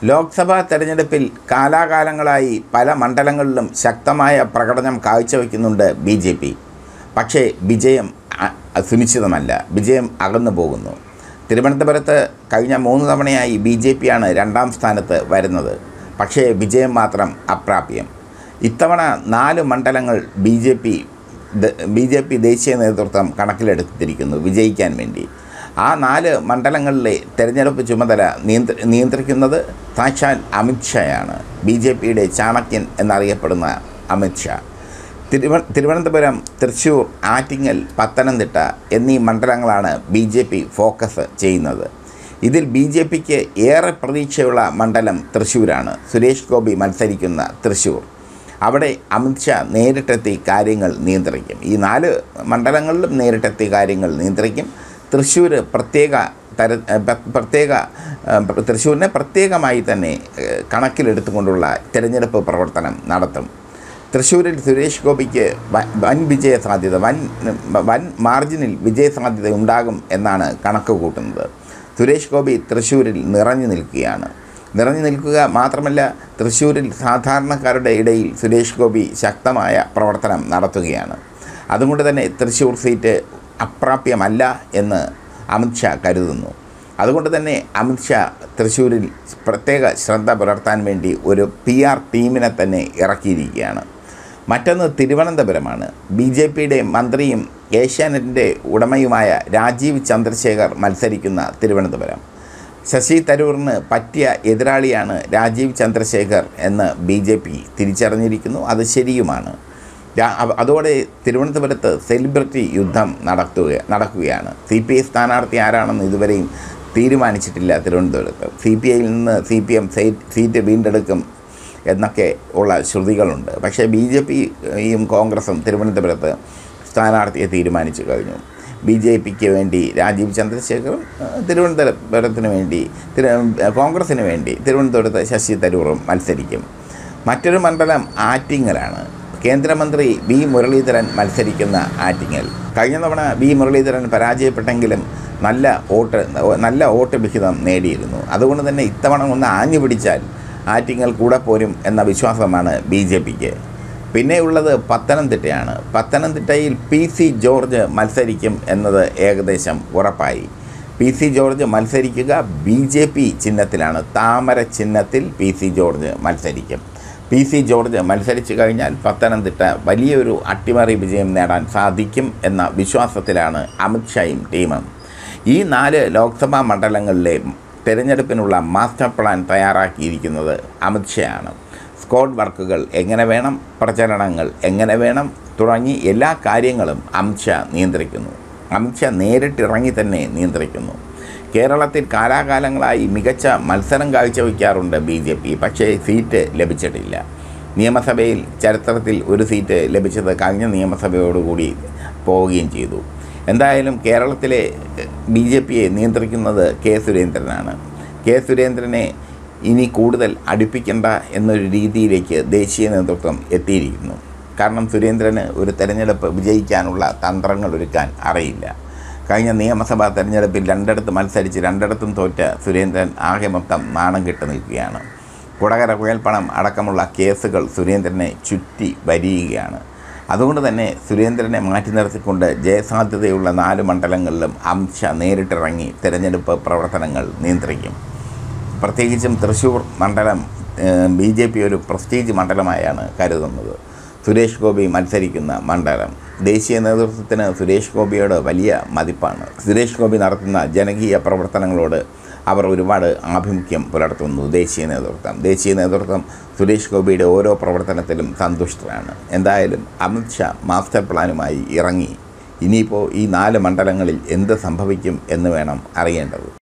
ലോക്സഭാ തെരഞ്ഞെടുപ്പിൽ കാലാകാലങ്ങളായി പല മണ്ഡലങ്ങളിലും ശക്തമായ പ്രകടനം കാഴ്ചവെക്കുന്നുണ്ട് ബി ജെ പി പക്ഷേ വിജയം അ- സുനിശ്ചിതമല്ല വിജയം അകന്നു പോകുന്നു തിരുവനന്തപുരത്ത് കഴിഞ്ഞ മൂന്ന് തവണയായി ബി ജെ പിയാണ് രണ്ടാം സ്ഥാനത്ത് വരുന്നത് പക്ഷേ വിജയം മാത്രം അപ്രാപ്യം ഇത്തവണ നാല് മണ്ഡലങ്ങൾ B J P B J P ദേശീയ നേതൃത്വം കണക്കിലെടുത്തിരിക്കുന്നു വിജയിക്കാൻ വേണ്ടി ആ നാല് മണ്ഡലങ്ങളിലെ തെരഞ്ഞെടുപ്പ് ചുമതല നിയന്ത്ര നിയന്ത്രിക്കുന്നത് സാക്ഷാൽ അമിത്ഷായാണ് ബി ജെ പിയുടെ ചാണക്യൻ എന്നറിയപ്പെടുന്ന അമിത്ഷാ തിരുവ തിരുവനന്തപുരം തൃശ്ശൂർ ആറ്റിങ്ങൽ പത്തനംതിട്ട എന്നീ മണ്ഡലങ്ങളാണ് ബി ജെ പി ഫോക്കസ് ചെയ്യുന്നത് ഇതിൽ ബി ജെ പിക്ക് ഏറെ പ്രതീക്ഷയുള്ള മണ്ഡലം തൃശ്ശൂരാണ് സുരേഷ് ഗോപി മത്സരിക്കുന്ന തൃശ്ശൂർ അവിടെ അമിത്ഷാ നേരിട്ടെത്തി കാര്യങ്ങൾ നിയന്ത്രിക്കും ഈ നാല് മണ്ഡലങ്ങളിലും നേരിട്ടെത്തി കാര്യങ്ങൾ നിയന്ത്രിക്കും തൃശ്ശൂർ പ്രത്യേക തര പ- പ്രത്യേക ഏഹ്, തൃശ്ശൂരിനെ പ്രത്യേകമായി തന്നെ ഏഹ്, കണക്കിലെടുത്തുകൊണ്ടുള്ള തിരഞ്ഞെടുപ്പ് പ്രവർത്തനം നടത്തും തൃശ്ശൂരിൽ സുരേഷ് ഗോപിക്ക് വ- വൻ വിജയ സാധ്യത വൻ വൻ മാർജിനിൽ വിജയ സാധ്യത ഉണ്ടാകും എന്നാണ് കണക്ക് കൂട്ടുന്നത് സുരേഷ് ഗോപി തൃശ്ശൂരിൽ നിറഞ്ഞു നിൽക്കുകയാണ് നിറഞ്ഞു നിൽക്കുക മാത്രമല്ല തൃശ്ശൂരിൽ സാധാരണക്കാരുടെ ഇടയിൽ സുരേഷ് ഗോപി ശക്തമായ പ്രവർത്തനം നടത്തുകയാണ് അതുകൊണ്ട് തന്നെ തൃശ്ശൂർ സീറ്റ് അപ്രാപ്യമല്ല എന്ന് അമിത്ഷാ കരുതുന്നു അതുകൊണ്ട് തന്നെ അമിത്ഷാ തൃശ്ശൂരിൽ പ്രത്യേക ശ്രദ്ധ പുലർത്താൻ വേണ്ടി ഒരു പി ആർ ടീമിനെ തന്നെ ഇറക്കിയിരിക്കുകയാണ് മറ്റൊന്ന് തിരുവനന്തപുരമാണ് ബി ജെ പിയുടെ മന്ത്രിയും ഏഷ്യാനെറ്റിൻ്റെ ഉടമയുമായ രാജീവ് ചന്ദ്രശേഖർ മത്സരിക്കുന്ന തിരുവനന്തപുരം ശശി തരൂറിന് പറ്റിയ എതിരാളിയാണ് രാജീവ് ചന്ദ്രശേഖർ എന്ന് ബി ജെ പി തിരിച്ചറിഞ്ഞിരിക്കുന്നു അത് ശരിയുമാണ് രാ- അവ- അതോടെ തിരുവനന്തപുരത്ത് സെലിബ്രിറ്റി യുദ്ധം നടത്തുക നടക്കുകയാണ് സി പി ഐ സ്ഥാനാർത്ഥി ആരാണെന്ന് ഇതുവരെയും തീരുമാനിച്ചിട്ടില്ല തിരുവനന്തപുരത്ത് സി പി ഐയിൽ നിന്ന് സി പി എം സീറ്റ് വീണ്ടെടുക്കും എന്നൊക്കെ ഉള്ള ശ്രുതികളുണ്ട് പക്ഷേ ബി ജെ പിയും കോൺഗ്രസും തിരുവനന്തപുരത്ത് സ്ഥാനാർത്ഥിയെ തീരുമാനിച്ചു കഴിഞ്ഞു ബി ജെ പിക്ക് വേണ്ടി രാജീവ് ചന്ദ്രശേഖറും ഏഹ്, തിരുവനന്തപുരത്തിന് വേണ്ടി തിരു കോൺഗ്രസിന് വേണ്ടി തിരുവനന്തപുരത്ത് ശശി തരൂറും മത്സരിക്കും മറ്റൊരു മണ്ഡലം ആറ്റിങ്ങലാണ് കേന്ദ്രമന്ത്രി വി മുരളീധരൻ മത്സരിക്കുന്ന ആറ്റിങ്ങൽ കഴിഞ്ഞ തവണ വി മുരളീധരൻ പരാജയപ്പെട്ടെങ്കിലും നല്ല വോട്ട് നല്ല വോട്ട് വിഹിതം നേടിയിരുന്നു അതുകൊണ്ട് തന്നെ ഇത്തവണ ഒന്ന് ആഞ്ഞു പിടിച്ചാൽ ആറ്റിങ്ങൽ കൂടെ പോരും എന്ന വിശ്വാസമാണ് ബി ജെ പിക്ക് പിന്നെയുള്ളത് പത്തനംതിട്ടയാണ് പത്തനംതിട്ടയിൽ പി സി ജോർജ് മത്സരിക്കും എന്നത് ഏകദേശം ഉറപ്പായി പി സി ജോർജ് മത്സരിക്കുക ബി ജെ പി ചിഹ്നത്തിലാണ് താമര ചിഹ്നത്തിൽ പി സി ജോർജ് മത്സരിക്കും പി സി ജോർജ് മത്സരിച്ചു കഴിഞ്ഞാൽ പത്തനംതിട്ട വലിയൊരു അട്ടിമറി വിജയം നേടാൻ സാധിക്കും എന്ന വിശ്വാസത്തിലാണ് അമിത്ഷായും ടീമും ഈ നാല് ലോക്സഭാ മണ്ഡലങ്ങളിലെ തിരഞ്ഞെടുപ്പിനുള്ള മാസ്റ്റർ പ്ലാൻ തയ്യാറാക്കിയിരിക്കുന്നത് അമിത്ഷായാണ് സ്ക്വാഡ് വർക്കുകൾ എങ്ങനെ വേണം പ്രചരണങ്ങൾ എങ്ങനെ വേണം തുടങ്ങി എല്ലാ കാര്യങ്ങളും അമിത്ഷാ നിയന്ത്രിക്കുന്നു അമിത്ഷാ നേരിട്ടിറങ്ങി തന്നെ നിയന്ത്രിക്കുന്നു കേരളത്തിൽ കാലാകാലങ്ങളായി മികച്ച മത്സരം കാഴ്ചവെക്കാറുണ്ട് ബി ജെ പി പക്ഷേ സീറ്റ് ലഭിച്ചിട്ടില്ല നിയമസഭയിൽ ചരിത്രത്തിൽ ഒരു സീറ്റ് ലഭിച്ചത് കഴിഞ്ഞ നിയമസഭയോടുകൂടി പോവുകയും ചെയ്തു എന്തായാലും കേരളത്തിലെ ബി ജെ പിയെ നിയന്ത്രിക്കുന്നത് കെ സുരേന്ദ്രനാണ് കെ സുരേന്ദ്രനെ ഇനി കൂടുതൽ അടുപ്പിക്കേണ്ട എന്നൊരു രീതിയിലേക്ക് ദേശീയ നേതൃത്വം എത്തിയിരിക്കുന്നു കാരണം സുരേന്ദ്രന് ഒരു തെരഞ്ഞെടുപ്പ് വിജയിക്കാനുള്ള തന്ത്രങ്ങൾ ഒരുക്കാൻ അറിയില്ല കഴിഞ്ഞ നിയമസഭാ തെരഞ്ഞെടുപ്പിൽ രണ്ടിടത്ത് മത്സരിച്ച് രണ്ടിടത്തും തോറ്റ സുരേന്ദ്രൻ ആകെ മൊത്തം നാണം കെട്ട് നിൽക്കുകയാണ് കുടകര കുഴൽപ്പണം അടക്കമുള്ള കേസുകൾ സുരേന്ദ്രനെ ചുറ്റി വരികയാണ് അതുകൊണ്ട് തന്നെ സുരേന്ദ്രനെ മാറ്റി നിർത്തിക്കൊണ്ട് ജയസാധ്യതയുള്ള നാല് മണ്ഡലങ്ങളിലും അമിത്ഷാ നേരിട്ടിറങ്ങി തെരഞ്ഞെടുപ്പ് പ്രവർത്തനങ്ങൾ നിയന്ത്രിക്കും പ്രത്യേകിച്ചും തൃശ്ശൂർ മണ്ഡലം ബി ജെ പി ഒരു പ്രസ്റ്റീജ് മണ്ഡലമായാണ് കരുതുന്നത് സുരേഷ് ഗോപി മത്സരിക്കുന്ന മണ്ഡലം ദേശീയ നേതൃത്വത്തിന് സുരേഷ് ഗോപിയോട് വലിയ മതിപ്പാണ് സുരേഷ് ഗോപി നടത്തുന്ന ജനകീയ പ്രവർത്തനങ്ങളോട് അവർ ഒരുപാട് ആഭിമുഖ്യം പുലർത്തുന്നു ദേശീയ നേതൃത്വം ദേശീയ നേതൃത്വം സുരേഷ് ഗോപിയുടെ ഓരോ പ്രവർത്തനത്തിലും സന്തുഷ്ടരാണ് എന്തായാലും അമിത്ഷാ മാസ്റ്റർ പ്ലാനുമായി ഇറങ്ങി ഇനിയിപ്പോൾ ഈ നാല് മണ്ഡലങ്ങളിൽ എന്ത് സംഭവിക്കും എന്ന് വേണം അറിയേണ്ടത്